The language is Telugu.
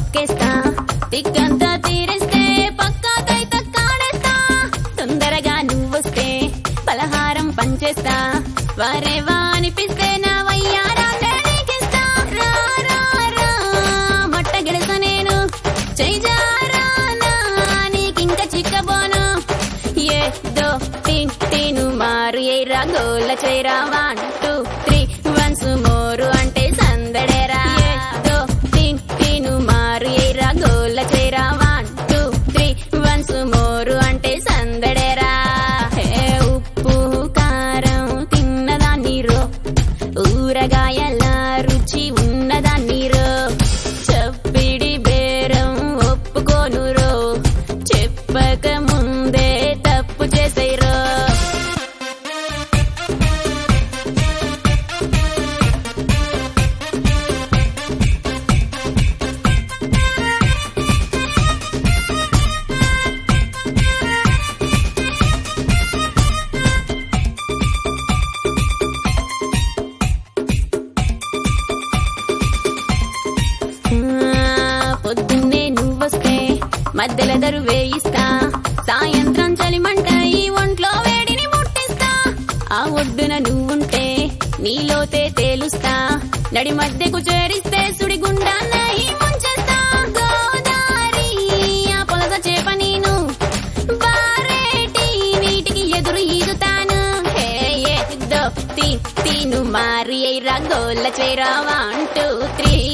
తొక్కేస్తా తిక్కంతా తీరేస్తే పక్కాకైతే కాడేస్తా తొందరగా నువ్వొస్తే పలహారం పంచేస్తా వరేవా అనిపిస్తే నా వయ్యారాన్నే నీకిస్తా. రా, రా, రా, మొట్ట గిడస నేను చేజారా నా, నీకింక చిక్కబోను ఏ దో తీన్ తీను మారు ఏ గోల చేరా one two three once more అంటే సందడేరా ఏ దో తీన్ తీను మారు ఏ గోల చేరా one two three once more అంటే సందడేరా హే ఉప్పు కారం తిన్నదాన్ని రో ఊరగాయల రుచి ఉన్నదాన్ని రో చెప్పిడి బేరం ఒప్పుకోను రో చెప్పక ముందే తప్పు చేసేరో ఆ, పొద్దున్నే నువ్వొస్తే మధ్యల దరు వేయిస్తా సాయంత్రం చలిమంట ఈ ఒంట్లో వేడిని ముట్టిస్తా ఆ ఒడ్డున నువ్వుంటే నీలోతే తేలుస్తా నడి మధ్యకు చేరిస్తే సుడి గుండాన్న ఈ ముంచేస్తా గోదారి ఆ పొలస చేప నేను బారేటి నీటికి ఎదురు ఈదుతాను హే ఏ దో తీ తీను మారి ఏ రంగోల చేరా వన్ టూ త్రీ